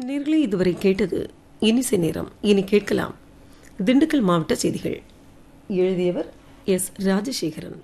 நேர்களே இதுவரை கேட்டது இனிசை நேரம் இனி கேட்கலாம் திண்டுக்கல் மாவட்ட செய்திகள் எழுதியவர் எஸ் ராஜசேகரன்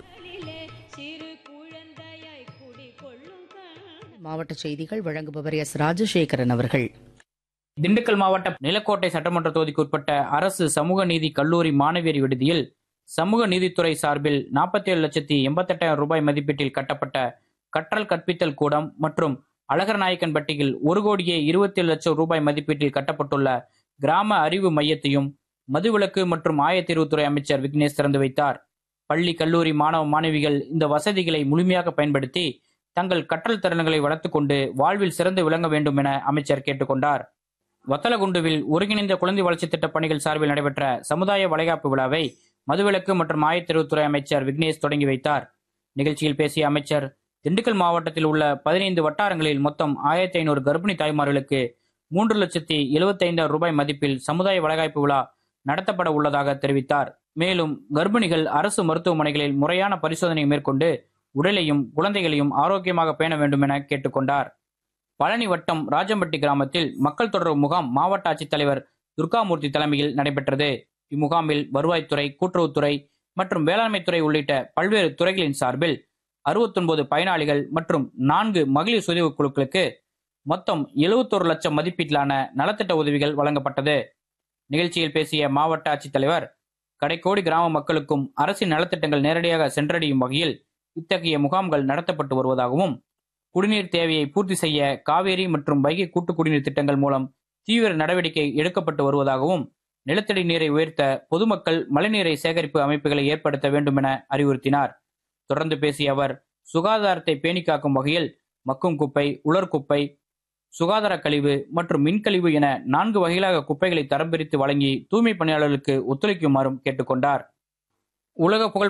மாவட்ட செய்திகள் வழங்குபவர் எஸ் ராஜசேகரன் அவர்கள் திண்டுக்கல் மாவட்ட நிலக்கோட்டை சட்டமன்ற தொகுதிக்கு உட்பட்ட அரசு சமூக நீதி கல்லூரி மாணவியர் விடுதியில் சமூக நீதித்துறை சார்பில் நாற்பத்தி ஏழு லட்சத்தி எண்பத்தெட்டாயிரம் ரூபாய் மதிப்பீட்டில் கட்டப்பட்ட கற்றல் கற்பித்தல் கூடம் மற்றும் அழகர் நாயக்கன்பட்டியில் ஒரு கோடியே இருபத்தி ஏழு லட்சம் ரூபாய் மதிப்பீட்டில் கட்டப்பட்டுள்ள கிராம அறிவு மையத்தையும் மதுவிலக்கு மற்றும் ஆயத்தீர்வுத்துறை அமைச்சர் விக்னேஷ் திறந்து வைத்தார் பள்ளி கல்லூரி மாணவ மாணவிகள் இந்த வசதிகளை முழுமையாக பயன்படுத்தி தங்கள் கற்றல் திறன்களை வளர்த்துக்கொண்டு வாழ்வில் சிறந்து விளங்க வேண்டும் என அமைச்சர் கேட்டுக்கொண்டார் வத்தலகுண்டுவில் ஒருங்கிணைந்த குழந்தை வளர்ச்சி திட்ட பணிகள் சார்பில் நடைபெற்ற சமுதாய வளைகாப்பு விழாவை மதுவிலக்கு மற்றும் ஆயத்தெரிவுத்துறை அமைச்சர் விக்னேஷ் தொடங்கி வைத்தார் நிகழ்ச்சியில் பேசிய அமைச்சர் திண்டுக்கல் மாவட்டத்தில் உள்ள பதினைந்து வட்டாரங்களில் மொத்தம் ஆயிரத்தி ஐநூறு கர்ப்பிணி தாய்மார்களுக்கு மூன்று லட்சத்தி எழுபத்தைந்தாயிரம் ரூபாய் மதிப்பில் சமுதாய வளைகாப்பு விழா நடத்தப்பட உள்ளதாக தெரிவித்தார் மேலும் கர்ப்பிணிகள் அரசு மருத்துவமனைகளில் முறையான பரிசோதனை மேற்கொண்டு உடலையும் குழந்தைகளையும் ஆரோக்கியமாக பேண வேண்டும் என கேட்டுக்கொண்டார் பழனி வட்டம் ராஜம்பட்டி கிராமத்தில் மக்கள் தொடர்பு முகாம் மாவட்ட ஆட்சித்தலைவர் துர்காமூர்த்தி தலைமையில் நடைபெற்றது இம்முகாமில் வருவாய்த்துறை கூட்டுறவுத்துறை மற்றும் வேளாண்மைத்துறை உள்ளிட்ட பல்வேறு துறைகளின் சார்பில் அறுபத்தொன்பது பயனாளிகள் மற்றும் நான்கு மகளிர் சுயஉதவி குழுக்களுக்கு மொத்தம் எழுபத்தொரு லட்சம் மதிப்பீட்டிலான நலத்திட்ட உதவிகள் வழங்கப்பட்டது நிகழ்ச்சியில் பேசிய மாவட்ட ஆட்சித்தலைவர் கடைக்கோடி கிராம மக்களுக்கும் அரசின் நலத்திட்டங்கள் நேரடியாக சென்றடையும் வகையில் இத்தகைய முகாம்கள் நடத்தப்பட்டு வருவதாகவும் குடிநீர் தேவையை பூர்த்தி செய்ய காவேரி மற்றும் வைகை கூட்டு குடிநீர் திட்டங்கள் மூலம் தீவிர நடவடிக்கை எடுக்கப்பட்டு வருவதாகவும் நிலத்தடி நீரை உயர்த்த பொதுமக்கள் மழைநீரை சேகரிப்பு அமைப்புகளை ஏற்படுத்த வேண்டும் என அறிவுறுத்தினார் தொடர்ந்து பேசிய அவர் சுகாதாரத்தை பேணி காக்கும் வகையில் மக்கும் குப்பை உலர் குப்பை சுகாதார கழிவு மற்றும் மின்கழிவு என நான்கு வகைகளாக குப்பைகளை தரம் பிரித்து வழங்கி தூய்மை பணியாளர்களுக்கு ஒத்துழைக்குமாறும் கேட்டுக்கொண்டார் உலக புகழ்